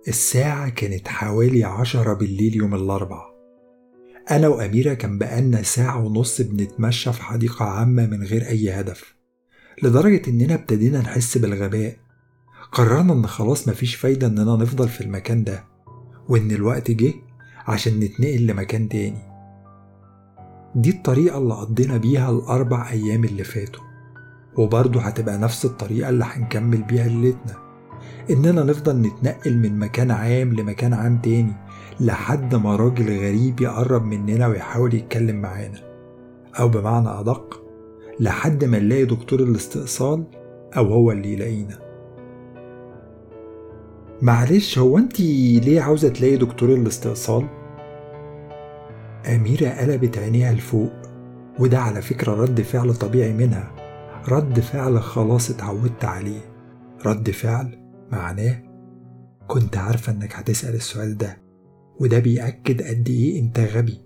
الساعة كانت حوالي عشرة بالليل يوم الأربع أنا وأميرة كان بقالنا ساعة ونص بنتمشى في حديقة عامة من غير أي هدف لدرجة إننا ابتدينا نحس بالغباء قررنا إن خلاص مفيش فايدة إننا نفضل في المكان ده وإن الوقت جه عشان نتنقل لمكان تاني دي الطريقة اللي قضينا بيها الأربع أيام اللي فاتوا وبرضه هتبقى نفس الطريقة اللي هنكمل بيها ليلتنا إننا نفضل نتنقل من مكان عام لمكان عام تاني لحد ما راجل غريب يقرب مننا ويحاول يتكلم معانا أو بمعنى أدق لحد ما نلاقي دكتور الاستئصال أو هو اللي يلاقينا معلش هو انت ليه عاوزة تلاقي دكتور الاستئصال؟ أميرة قلبت عينيها لفوق وده على فكرة رد فعل طبيعي منها رد فعل خلاص اتعودت عليه رد فعل معناه كنت عارفة انك هتسأل السؤال ده وده بيأكد قد ايه انت غبي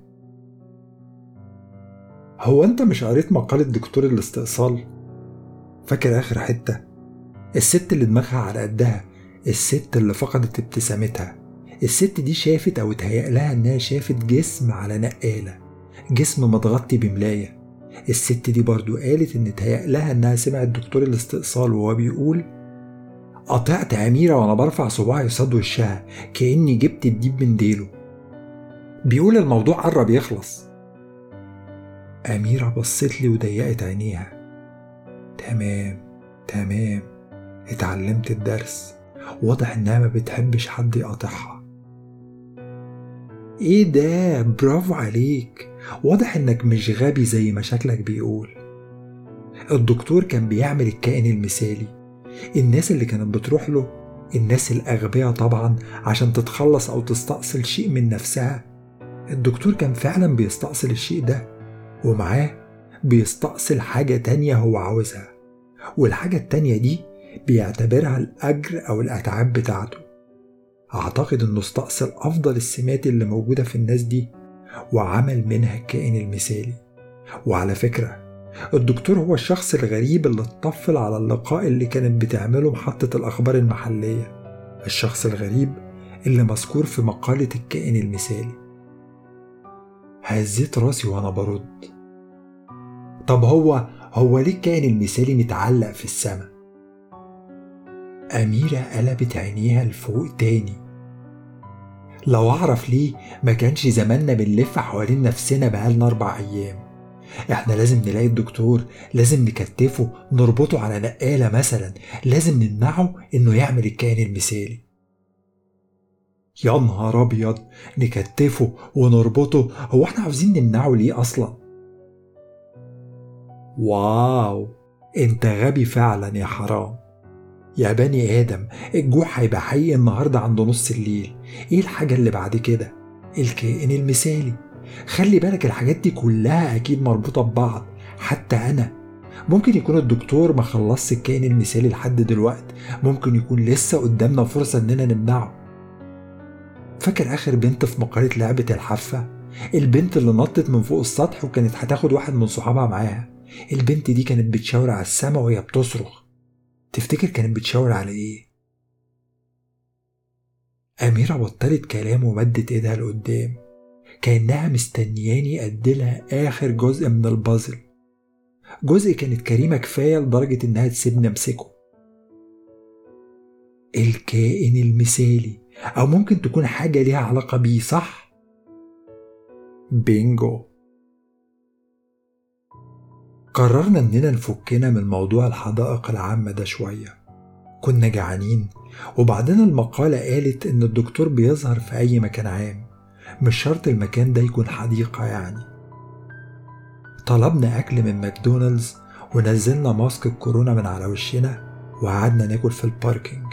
هو انت مش قريت مقالة دكتور الاستئصال؟ فاكر آخر حتة؟ الست اللي دماغها على قدها الست اللي فقدت ابتسامتها الست دي شافت أو اتهيأ لها إنها شافت جسم على نقالة جسم متغطي بملاية الست دي برضو قالت إن اتهيأ لها إنها سمعت دكتور الاستئصال وهو بيقول قطعت أميرة وأنا برفع صباعي قصاد وشها كأني جبت الديب من ديله بيقول الموضوع قرب يخلص أميرة بصت لي وضيقت عينيها تمام تمام اتعلمت الدرس واضح إنها ما بتحبش حد يقاطعها ايه ده برافو عليك واضح انك مش غبي زي ما شكلك بيقول الدكتور كان بيعمل الكائن المثالي الناس اللي كانت بتروح له الناس الأغبياء طبعا عشان تتخلص أو تستأصل شيء من نفسها الدكتور كان فعلا بيستأصل الشيء ده ومعاه بيستأصل حاجة تانية هو عاوزها والحاجة التانية دي بيعتبرها الأجر أو الأتعاب بتاعته أعتقد إنه استأصل أفضل السمات اللي موجودة في الناس دي وعمل منها الكائن المثالي وعلى فكرة الدكتور هو الشخص الغريب اللي اتطفل على اللقاء اللي كانت بتعمله محطة الأخبار المحلية الشخص الغريب اللي مذكور في مقالة الكائن المثالي هزيت راسي وأنا برد طب هو هو ليه الكائن المثالي متعلق في السماء أميرة قلبت عينيها لفوق تاني لو أعرف ليه ما كانش زماننا بنلف حوالين نفسنا بقالنا أربع أيام احنا لازم نلاقي الدكتور لازم نكتفه نربطه على نقالة مثلا لازم نمنعه انه يعمل الكائن المثالي يا نهار ابيض نكتفه ونربطه هو احنا عاوزين نمنعه ليه اصلا واو انت غبي فعلا يا حرام يا بني ادم الجوع هيبقى حقيقي النهارده عند نص الليل ايه الحاجه اللي بعد كده الكائن المثالي خلي بالك الحاجات دي كلها اكيد مربوطه ببعض حتى انا ممكن يكون الدكتور ما خلصش الكائن المثالي لحد دلوقت ممكن يكون لسه قدامنا فرصه اننا نمنعه فاكر اخر بنت في مقاله لعبه الحافه البنت اللي نطت من فوق السطح وكانت هتاخد واحد من صحابها معاها البنت دي كانت بتشاور على السما وهي بتصرخ تفتكر كانت بتشاور على ايه أميرة بطلت كلام ومدت ايدها لقدام كأنها مستنياني أديلها آخر جزء من البازل جزء كانت كريمة كفاية لدرجة إنها تسيبني أمسكه الكائن المثالي أو ممكن تكون حاجة ليها علاقة بيه صح؟ بينجو قررنا إننا نفكنا من موضوع الحدائق العامة ده شوية كنا جعانين وبعدين المقالة قالت إن الدكتور بيظهر في أي مكان عام مش شرط المكان ده يكون حديقة يعني طلبنا أكل من ماكدونالدز ونزلنا ماسك الكورونا من على وشنا وقعدنا ناكل في الباركينج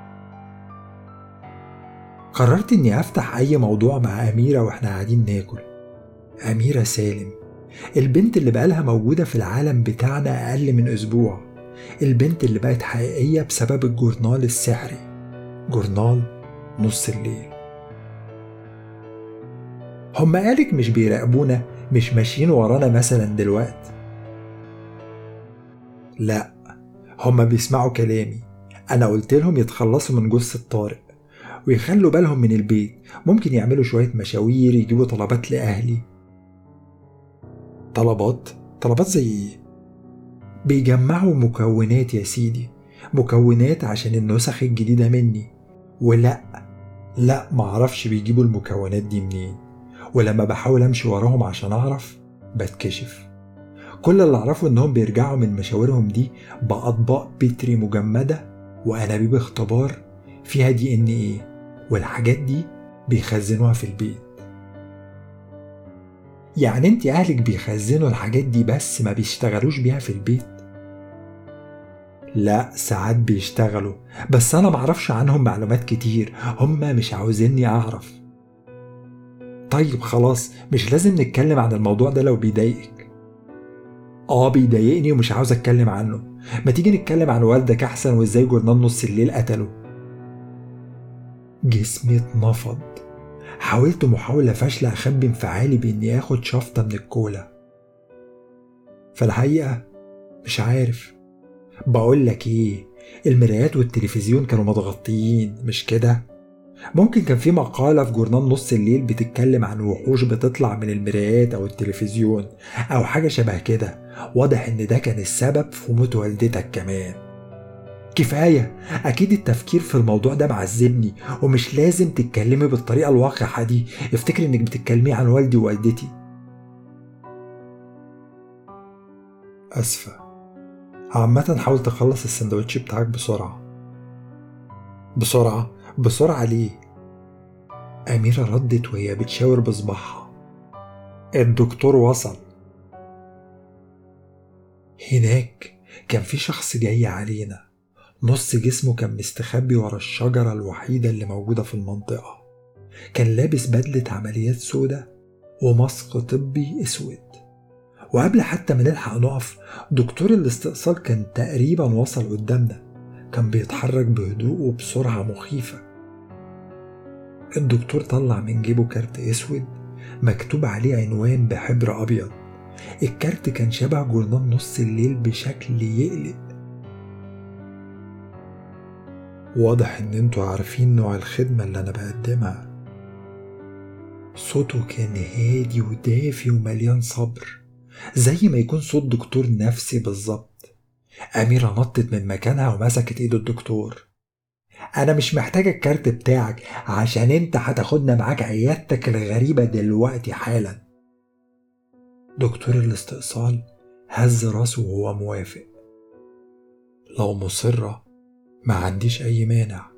قررت إني أفتح أي موضوع مع أميرة وإحنا قاعدين ناكل أميرة سالم البنت اللي بقالها موجودة في العالم بتاعنا أقل من أسبوع البنت اللي بقت حقيقية بسبب الجورنال السحري جورنال نص الليل هما قالك مش بيراقبونا مش ماشيين ورانا مثلا دلوقت لا هما بيسمعوا كلامي أنا قلت لهم يتخلصوا من جثة طارق ويخلوا بالهم من البيت ممكن يعملوا شوية مشاوير يجيبوا طلبات لأهلي طلبات طلبات زي ايه بيجمعوا مكونات يا سيدي مكونات عشان النسخ الجديدة مني ولا لا معرفش بيجيبوا المكونات دي منين ولما بحاول امشي وراهم عشان اعرف بتكشف كل اللي اعرفه انهم بيرجعوا من مشاورهم دي باطباق بتري مجمده وانابيب اختبار فيها دي ان ايه والحاجات دي بيخزنوها في البيت يعني انت اهلك بيخزنوا الحاجات دي بس ما بيشتغلوش بيها في البيت لا ساعات بيشتغلوا بس انا معرفش عنهم معلومات كتير هما مش عاوزيني اعرف طيب خلاص مش لازم نتكلم عن الموضوع ده لو بيضايقك اه بيضايقني ومش عاوز اتكلم عنه ما تيجي نتكلم عن والدك احسن وازاي جورنال نص الليل قتله جسمي اتنفض حاولت محاولة فاشلة أخبي انفعالي بإني آخد شفطة من الكولا فالحقيقة مش عارف بقول لك إيه المرايات والتلفزيون كانوا متغطيين مش كده ممكن كان في مقالة في جورنال نص الليل بتتكلم عن وحوش بتطلع من المرايات أو التلفزيون أو حاجة شبه كده واضح إن ده كان السبب في موت والدتك كمان كفاية أكيد التفكير في الموضوع ده معذبني ومش لازم تتكلمي بالطريقة الواقعة دي افتكري إنك بتتكلمي عن والدي ووالدتي أسفة عامة حاول تخلص السندوتش بتاعك بسرعة بسرعة بسرعة ليه؟ أميرة ردت وهي بتشاور بصباعها الدكتور وصل هناك كان في شخص جاي علينا نص جسمه كان مستخبي ورا الشجرة الوحيدة اللي موجودة في المنطقة كان لابس بدلة عمليات سودة وماسك طبي اسود وقبل حتى ما نلحق نقف دكتور الاستئصال كان تقريبا وصل قدامنا كان بيتحرك بهدوء وبسرعة مخيفة الدكتور طلع من جيبه كارت اسود مكتوب عليه عنوان بحبر ابيض الكارت كان شبه جورنال نص الليل بشكل يقلق واضح ان انتوا عارفين نوع الخدمة اللي انا بقدمها صوته كان هادي ودافي ومليان صبر زي ما يكون صوت دكتور نفسي بالظبط أميرة نطت من مكانها ومسكت إيد الدكتور أنا مش محتاجة الكارت بتاعك عشان أنت هتاخدنا معاك عيادتك الغريبة دلوقتي حالا دكتور الاستئصال هز راسه وهو موافق لو مصرة ما عنديش أي مانع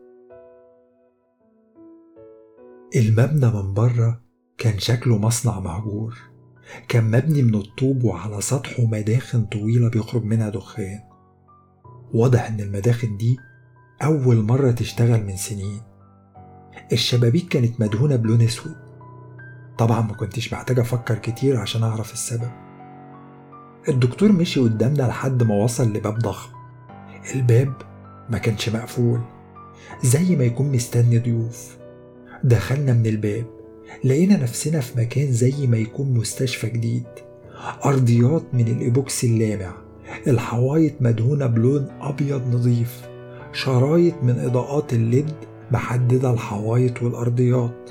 المبنى من بره كان شكله مصنع مهجور كان مبني من الطوب وعلى سطحه مداخن طويلة بيخرج منها دخان واضح إن المداخن دي أول مرة تشتغل من سنين الشبابيك كانت مدهونة بلون أسود طبعا ما كنتش محتاج أفكر كتير عشان أعرف السبب الدكتور مشي قدامنا لحد ما وصل لباب ضخم الباب ما كانش مقفول زي ما يكون مستني ضيوف دخلنا من الباب لقينا نفسنا في مكان زي ما يكون مستشفى جديد أرضيات من الإيبوكسي اللامع الحوايط مدهونة بلون أبيض نظيف شرايط من إضاءات الليد محددة الحوايط والأرضيات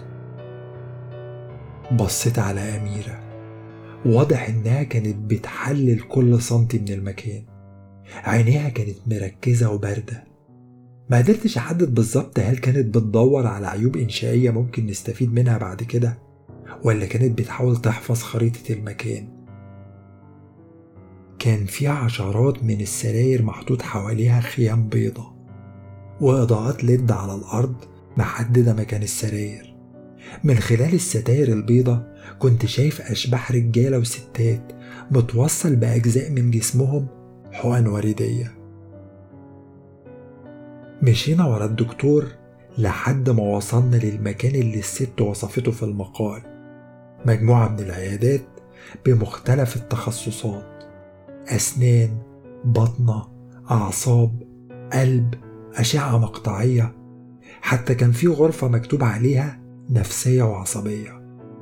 بصيت على أميرة واضح إنها كانت بتحلل كل سنتي من المكان عينيها كانت مركزة وباردة ما قدرتش أحدد بالظبط هل كانت بتدور على عيوب إنشائية ممكن نستفيد منها بعد كده ولا كانت بتحاول تحفظ خريطة المكان كان في عشرات من السراير محطوط حواليها خيام بيضة وإضاءات ليد على الأرض محددة مكان السراير من خلال الستاير البيضة كنت شايف أشباح رجالة وستات متوصل بأجزاء من جسمهم حقن وريدية مشينا ورا الدكتور لحد ما وصلنا للمكان اللي الست وصفته في المقال مجموعة من العيادات بمختلف التخصصات أسنان بطنة أعصاب قلب أشعة مقطعية حتى كان في غرفة مكتوب عليها نفسية وعصبية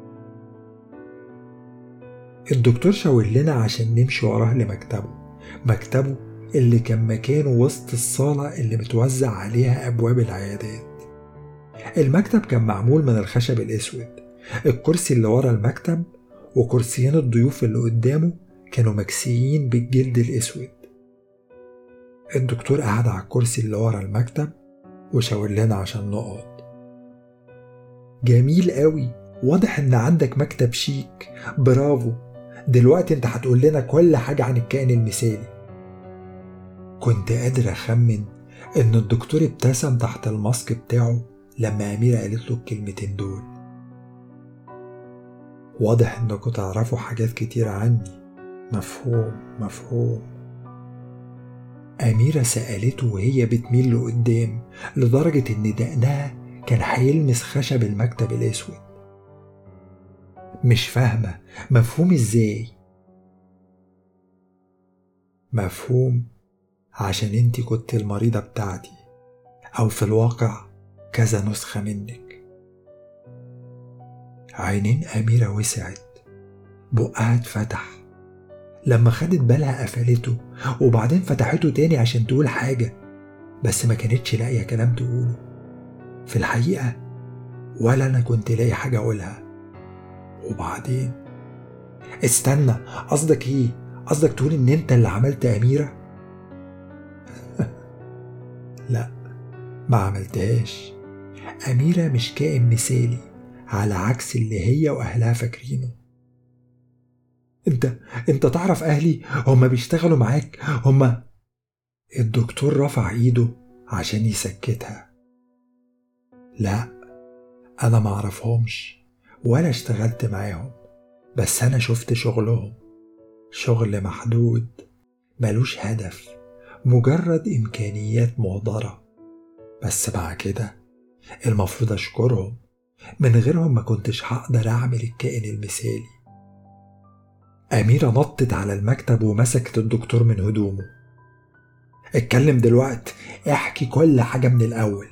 الدكتور شاور لنا عشان نمشي وراه لمكتبه مكتبه اللي كان مكانه وسط الصالة اللي متوزع عليها أبواب العيادات المكتب كان معمول من الخشب الأسود الكرسي اللي ورا المكتب وكرسيين الضيوف اللي قدامه كانوا مكسيين بالجلد الأسود الدكتور قعد على الكرسي اللي ورا المكتب وشاور لنا عشان نقعد جميل قوي واضح ان عندك مكتب شيك برافو دلوقتي انت هتقول لنا كل حاجة عن الكائن المثالي كنت قادر أخمن إن الدكتور ابتسم تحت الماسك بتاعه لما أميرة قالت له الكلمتين دول واضح إنكم تعرفوا حاجات كتير عني مفهوم مفهوم أميرة سألته وهي بتميل لقدام لدرجة إن دقنها كان هيلمس خشب المكتب الأسود مش فاهمة مفهوم إزاي مفهوم عشان انتي كنت المريضة بتاعتي أو في الواقع كذا نسخة منك عينين أميرة وسعت بقها اتفتح لما خدت بالها قفلته وبعدين فتحته تاني عشان تقول حاجة بس ما كانتش لاقية كلام تقوله في الحقيقة ولا أنا كنت لاقي حاجة أقولها وبعدين استنى قصدك إيه؟ قصدك تقول إن أنت اللي عملت أميرة؟ لا ما عملتهاش أميرة مش كائن مثالي على عكس اللي هي وأهلها فاكرينه انت انت تعرف اهلي هما بيشتغلوا معاك هما الدكتور رفع ايده عشان يسكتها لا انا معرفهمش ولا اشتغلت معاهم بس انا شفت شغلهم شغل محدود ملوش هدف مجرد إمكانيات مهدرة بس مع كده المفروض أشكرهم من غيرهم ما كنتش هقدر أعمل الكائن المثالي أميرة نطت على المكتب ومسكت الدكتور من هدومه اتكلم دلوقت احكي كل حاجة من الأول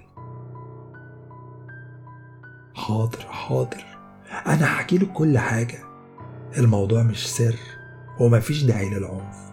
حاضر حاضر أنا هحكي لك كل حاجة الموضوع مش سر ومفيش داعي للعنف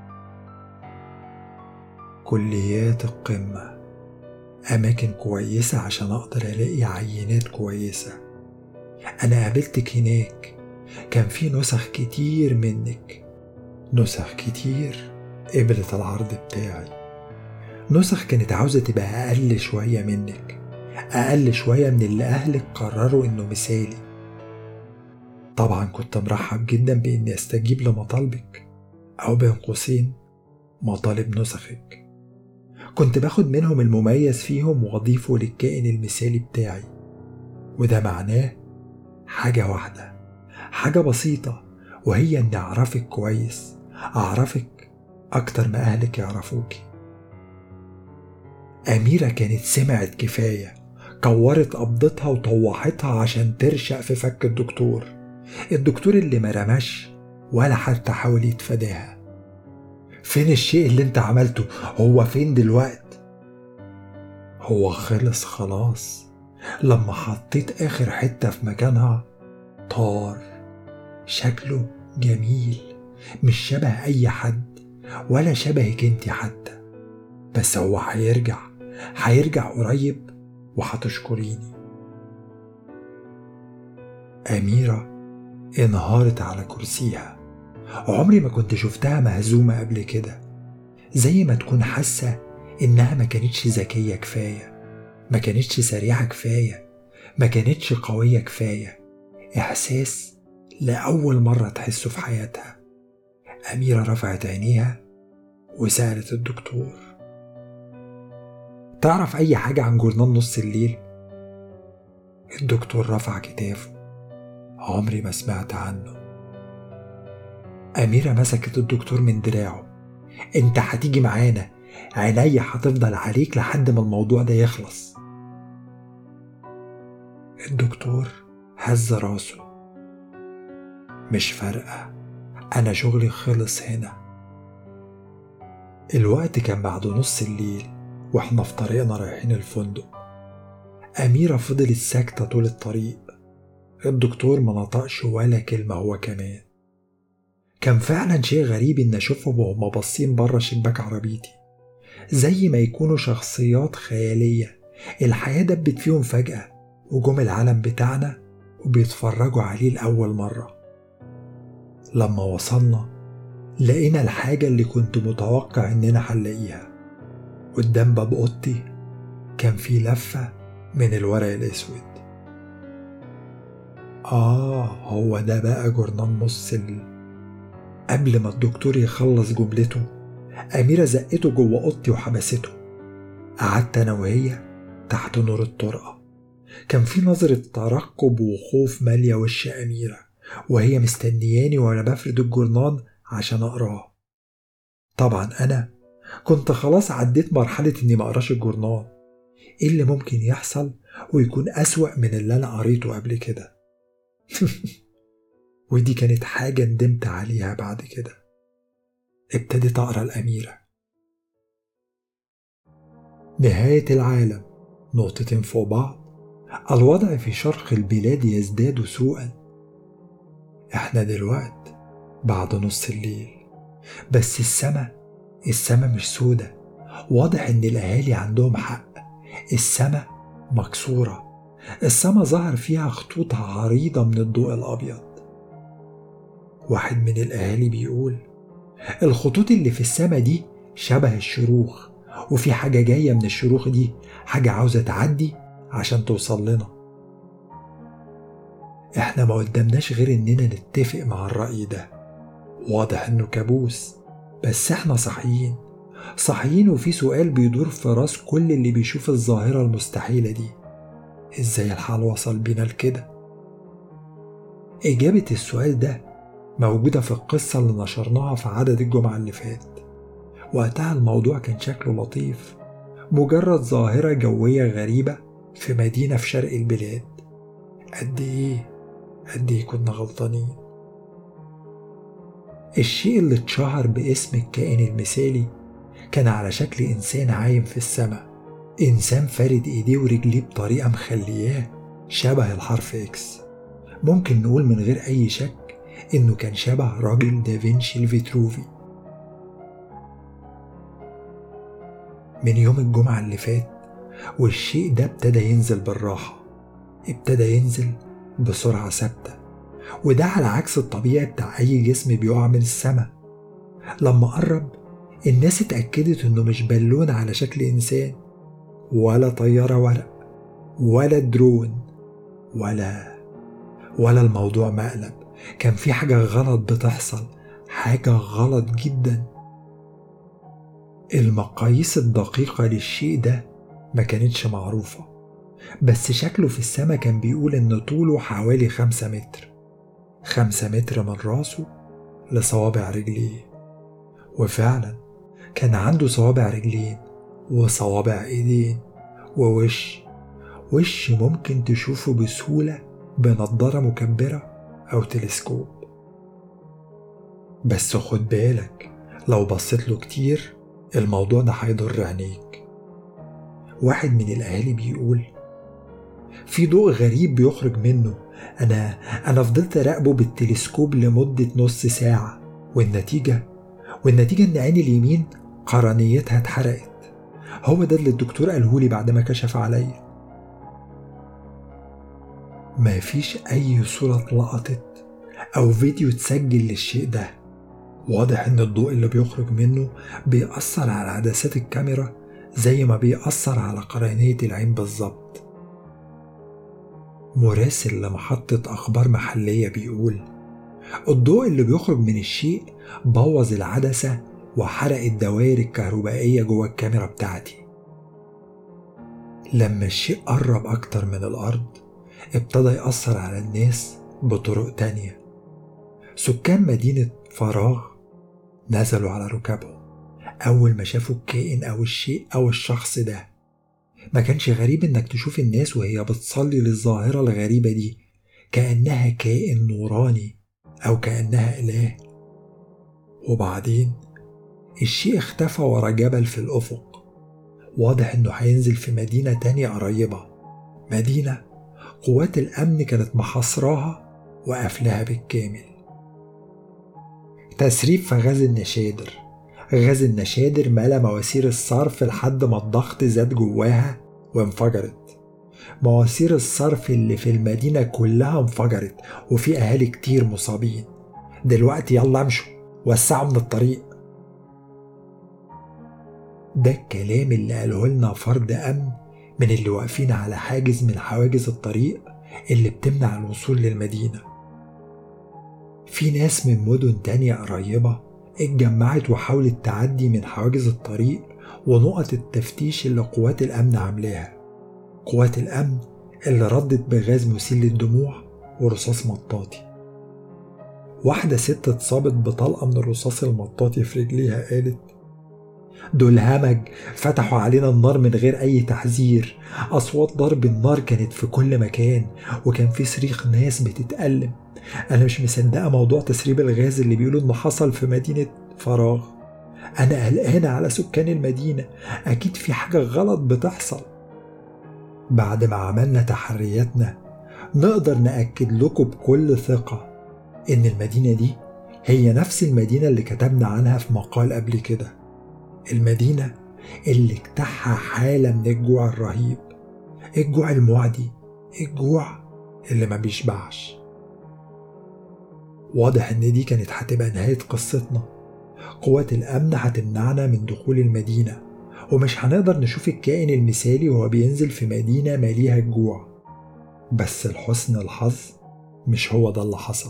كليات القمة أماكن كويسة عشان أقدر ألاقي عينات كويسة أنا قابلتك هناك كان في نسخ كتير منك نسخ كتير قبلت العرض بتاعي نسخ كانت عاوزة تبقى أقل شوية منك أقل شوية من اللي أهلك قرروا إنه مثالي طبعا كنت مرحب جدا بإني أستجيب لمطالبك أو بين قوسين مطالب نسخك كنت باخد منهم المميز فيهم وأضيفه للكائن المثالي بتاعي وده معناه حاجة واحدة حاجة بسيطة وهي إني أعرفك كويس أعرفك أكتر ما أهلك يعرفوكي أميرة كانت سمعت كفاية كورت قبضتها وطوحتها عشان ترشق في فك الدكتور الدكتور اللي ما رماش ولا حتى حاول يتفاداها فين الشيء اللي انت عملته هو فين دلوقت هو خلص خلاص لما حطيت اخر حتة في مكانها طار شكله جميل مش شبه اي حد ولا شبهك انت حتى بس هو هيرجع هيرجع قريب وهتشكريني أميرة انهارت على كرسيها عمري ما كنت شفتها مهزومة قبل كده زي ما تكون حاسة إنها ما كانتش ذكية كفاية ما كانتش سريعة كفاية ما كانتش قوية كفاية إحساس لأول مرة تحسه في حياتها أميرة رفعت عينيها وسألت الدكتور تعرف أي حاجة عن جورنال نص الليل؟ الدكتور رفع كتافه عمري ما سمعت عنه أميرة مسكت الدكتور من دراعه أنت هتيجي معانا عينيا هتفضل عليك لحد ما الموضوع ده يخلص الدكتور هز راسه مش فارقة أنا شغلي خلص هنا الوقت كان بعد نص الليل واحنا في طريقنا رايحين الفندق أميرة فضلت ساكتة طول الطريق الدكتور ما نطقش ولا كلمة هو كمان كان فعلا شيء غريب إن أشوفهم وهم باصين بره شباك عربيتي زي ما يكونوا شخصيات خيالية الحياة دبت فيهم فجأة وجم العالم بتاعنا وبيتفرجوا عليه لأول مرة لما وصلنا لقينا الحاجة اللي كنت متوقع إننا هنلاقيها قدام باب أوضتي كان في لفة من الورق الأسود آه هو ده بقى جورنان نص الليل قبل ما الدكتور يخلص جملته أميرة زقته جوه أوضتي وحبسته قعدت أنا وهي تحت نور الطرقة كان في نظرة ترقب وخوف مالية وش أميرة وهي مستنياني وأنا بفرد الجورنان عشان أقراه طبعا أنا كنت خلاص عديت مرحلة إني مقراش الجورنان إيه اللي ممكن يحصل ويكون أسوأ من اللي أنا قريته قبل كده ودي كانت حاجة ندمت عليها بعد كده ابتديت أقرأ الأميرة نهاية العالم نقطتين فوق بعض الوضع في شرق البلاد يزداد سوءا احنا دلوقت بعد نص الليل بس السما السما مش سودة واضح ان الاهالي عندهم حق السما مكسورة السما ظهر فيها خطوط عريضة من الضوء الأبيض واحد من الأهالي بيقول الخطوط اللي في السما دي شبه الشروخ وفي حاجة جاية من الشروخ دي حاجة عاوزة تعدي عشان توصل لنا احنا ما قدامناش غير اننا نتفق مع الرأي ده واضح انه كابوس بس احنا صحيين صحيين وفي سؤال بيدور في راس كل اللي بيشوف الظاهرة المستحيلة دي ازاي الحال وصل بينا لكده إجابة السؤال ده موجودة في القصة اللي نشرناها في عدد الجمعة اللي فات وقتها الموضوع كان شكله لطيف مجرد ظاهرة جوية غريبة في مدينة في شرق البلاد قد إيه قد إيه كنا غلطانين الشيء اللي اتشهر باسم الكائن المثالي كان على شكل إنسان عايم في السماء إنسان فارد إيديه ورجليه بطريقة مخلياه شبه الحرف إكس ممكن نقول من غير أي شك إنه كان شبه راجل دافنشي الفيتروفي من يوم الجمعة اللي فات والشيء ده ابتدى ينزل بالراحة ابتدى ينزل بسرعة ثابتة وده على عكس الطبيعي بتاع أي جسم بيقع من السماء لما قرب الناس اتأكدت إنه مش بالون على شكل إنسان ولا طيارة ورق ولا درون ولا ولا الموضوع مقلب كان في حاجة غلط بتحصل حاجة غلط جدا المقاييس الدقيقة للشيء ده ما كانتش معروفة بس شكله في السما كان بيقول إن طوله حوالي خمسة متر خمسة متر من راسه لصوابع رجليه وفعلا كان عنده صوابع رجلين وصوابع ايدين ووش وش ممكن تشوفه بسهولة بنضارة مكبرة أو تلسكوب بس خد بالك لو بصيت له كتير الموضوع ده هيضر عينيك واحد من الأهالي بيقول في ضوء غريب بيخرج منه أنا أنا فضلت أراقبه بالتلسكوب لمدة نص ساعة والنتيجة والنتيجة إن عيني اليمين قرنيتها اتحرقت هو ده اللي الدكتور قالهولي بعد ما كشف عليا ما فيش أي صورة اتلقطت أو فيديو اتسجل للشيء ده واضح إن الضوء اللي بيخرج منه بيأثر على عدسات الكاميرا زي ما بيأثر على قرنية العين بالظبط مراسل لمحطة أخبار محلية بيقول الضوء اللي بيخرج من الشيء بوظ العدسة وحرق الدوائر الكهربائية جوه الكاميرا بتاعتي لما الشيء قرب أكتر من الأرض ابتدى يأثر على الناس بطرق تانية سكان مدينة فراغ نزلوا على ركابهم أول ما شافوا الكائن أو الشيء أو الشخص ده ما كانش غريب إنك تشوف الناس وهي بتصلي للظاهرة الغريبة دي كأنها كائن نوراني أو كأنها إله وبعدين الشيء اختفى ورا جبل في الأفق واضح إنه هينزل في مدينة تانية قريبة مدينة قوات الأمن كانت محاصراها وقافلاها بالكامل تسريب في غاز النشادر غاز النشادر ملا مواسير الصرف لحد ما الضغط زاد جواها وانفجرت مواسير الصرف اللي في المدينة كلها انفجرت وفي أهالي كتير مصابين دلوقتي يلا امشوا وسعوا من الطريق ده الكلام اللي قاله لنا فرد أمن من اللي واقفين على حاجز من حواجز الطريق اللي بتمنع الوصول للمدينة في ناس من مدن تانية قريبة اتجمعت وحاولت تعدي من حواجز الطريق ونقط التفتيش اللي قوات الأمن عاملاها قوات الأمن اللي ردت بغاز مسيل للدموع ورصاص مطاطي واحدة ست اتصابت بطلقة من الرصاص المطاطي في رجليها قالت دول همج فتحوا علينا النار من غير أي تحذير أصوات ضرب النار كانت في كل مكان وكان في صريخ ناس بتتألم أنا مش مصدقة موضوع تسريب الغاز اللي بيقولوا إنه حصل في مدينة فراغ أنا قلقانة على سكان المدينة أكيد في حاجة غلط بتحصل بعد ما عملنا تحرياتنا نقدر نأكد لكم بكل ثقة إن المدينة دي هي نفس المدينة اللي كتبنا عنها في مقال قبل كده المدينة اللي اجتاحها حالة من الجوع الرهيب الجوع المعدي الجوع اللي ما بيشبعش واضح ان دي كانت هتبقى نهاية قصتنا قوات الأمن هتمنعنا من دخول المدينة ومش هنقدر نشوف الكائن المثالي وهو بينزل في مدينة ماليها الجوع بس لحسن الحظ مش هو ده اللي حصل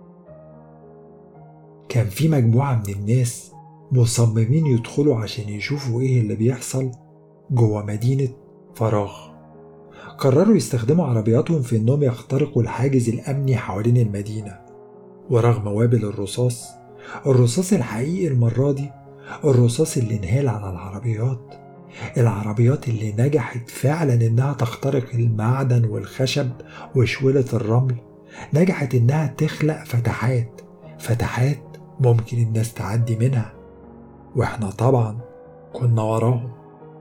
كان في مجموعة من الناس مصممين يدخلوا عشان يشوفوا ايه اللي بيحصل جوه مدينة فراغ قرروا يستخدموا عربياتهم في انهم يخترقوا الحاجز الامني حوالين المدينة ورغم وابل الرصاص الرصاص الحقيقي المرة دي الرصاص اللي انهال على العربيات العربيات اللي نجحت فعلا انها تخترق المعدن والخشب وشولة الرمل نجحت انها تخلق فتحات فتحات ممكن الناس تعدي منها واحنا طبعا كنا وراهم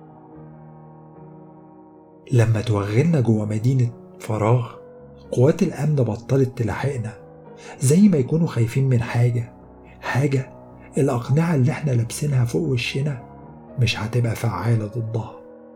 لما توغلنا جوه مدينة فراغ قوات الأمن بطلت تلاحقنا زي ما يكونوا خايفين من حاجة حاجة الأقنعة اللي احنا لابسينها فوق وشنا مش هتبقى فعالة ضدها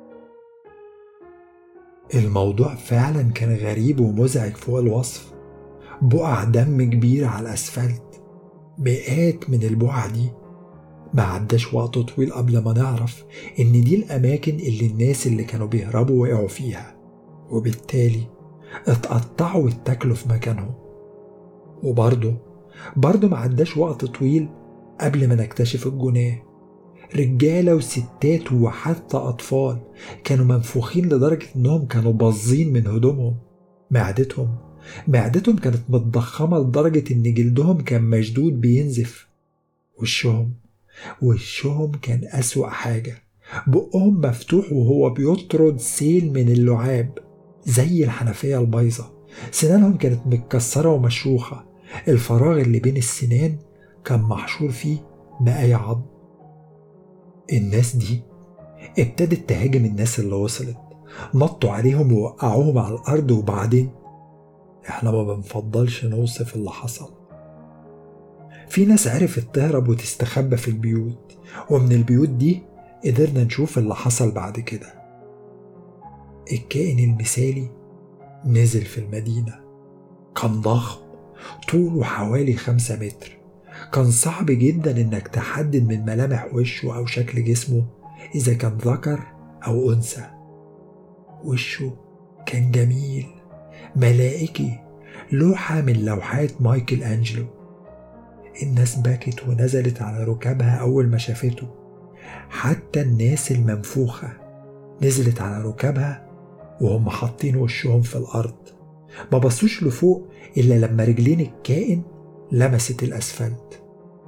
الموضوع فعلا كان غريب ومزعج فوق الوصف بقع دم كبير على الأسفلت مئات من البقع دي ما عداش وقت طويل قبل ما نعرف إن دي الأماكن اللي الناس اللي كانوا بيهربوا وقعوا فيها وبالتالي اتقطعوا واتاكلوا في مكانهم وبرضه برضه ما عداش وقت طويل قبل ما نكتشف الجناه رجالة وستات وحتى أطفال كانوا منفوخين لدرجة إنهم كانوا باظين من هدومهم معدتهم معدتهم كانت متضخمة لدرجة إن جلدهم كان مشدود بينزف وشهم وشهم كان أسوأ حاجة بقهم مفتوح وهو بيطرد سيل من اللعاب زي الحنفية البايظة سنانهم كانت متكسرة ومشروخة الفراغ اللي بين السنان كان محشور فيه بقايا عظم الناس دي ابتدت تهاجم الناس اللي وصلت نطوا عليهم ووقعوهم على الأرض وبعدين احنا ما بنفضلش نوصف اللي حصل في ناس عرفت تهرب وتستخبى في البيوت ومن البيوت دي قدرنا نشوف اللي حصل بعد كده الكائن المثالي نزل في المدينة كان ضخم طوله حوالي خمسة متر كان صعب جدا انك تحدد من ملامح وشه او شكل جسمه اذا كان ذكر او انثى وشه كان جميل ملائكي لوحة من لوحات مايكل أنجلو الناس بكت ونزلت على ركابها أول ما شافته حتى الناس المنفوخة نزلت على ركابها وهم حاطين وشهم في الأرض ما بصوش لفوق إلا لما رجلين الكائن لمست الأسفلت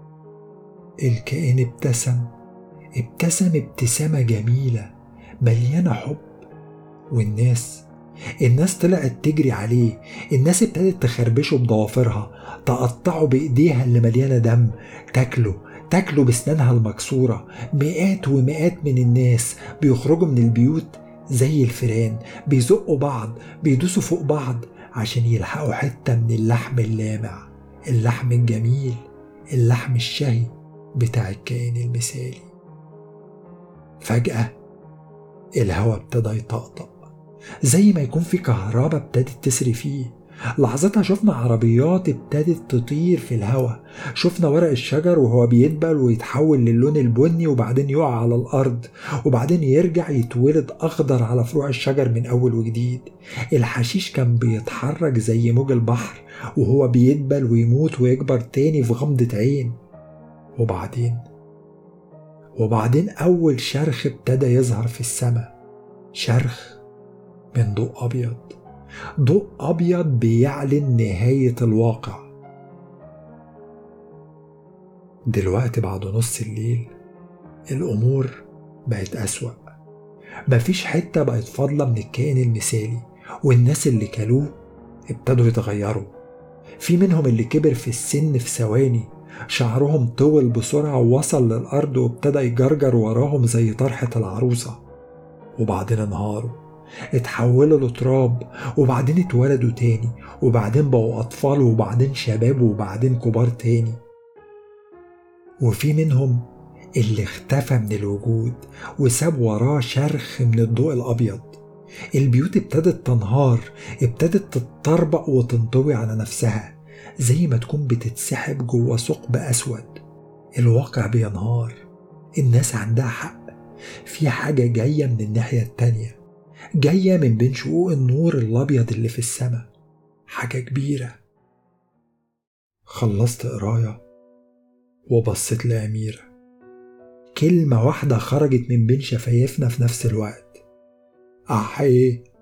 الكائن ابتسم ابتسم ابتسامة جميلة مليانة حب والناس الناس طلعت تجري عليه الناس ابتدت تخربشه بضوافرها تقطعه بإيديها اللي مليانة دم تاكله تاكله بسنانها المكسورة مئات ومئات من الناس بيخرجوا من البيوت زي الفيران بيزقوا بعض بيدوسوا فوق بعض عشان يلحقوا حتة من اللحم اللامع اللحم الجميل اللحم الشهي بتاع الكائن المثالي فجأة الهواء ابتدى يطقطق زي ما يكون في كهرباء ابتدت تسري فيه لحظتها شفنا عربيات ابتدت تطير في الهواء شفنا ورق الشجر وهو بيدبل ويتحول للون البني وبعدين يقع على الأرض وبعدين يرجع يتولد أخضر على فروع الشجر من أول وجديد الحشيش كان بيتحرك زي موج البحر وهو بيدبل ويموت ويكبر تاني في غمضة عين وبعدين وبعدين أول شرخ ابتدى يظهر في السماء شرخ من ضوء أبيض ضوء أبيض بيعلن نهاية الواقع دلوقتي بعد نص الليل الأمور بقت أسوأ مفيش حتة بقت فاضلة من الكائن المثالي والناس اللي كلوه ابتدوا يتغيروا في منهم اللي كبر في السن في ثواني شعرهم طول بسرعة ووصل للأرض وابتدى يجرجر وراهم زي طرحة العروسة وبعدين انهاروا اتحولوا لتراب وبعدين اتولدوا تاني وبعدين بقوا أطفال وبعدين شباب وبعدين كبار تاني وفي منهم اللي اختفى من الوجود وساب وراه شرخ من الضوء الأبيض البيوت ابتدت تنهار ابتدت تتطربق وتنطوي على نفسها زي ما تكون بتتسحب جوه ثقب أسود الواقع بينهار الناس عندها حق في حاجة جاية من الناحية التانية جاية من بين شقوق النور الأبيض اللي في السماء حاجة كبيرة خلصت قراية وبصيت لأميرة كلمة واحدة خرجت من بين شفايفنا في نفس الوقت أحيه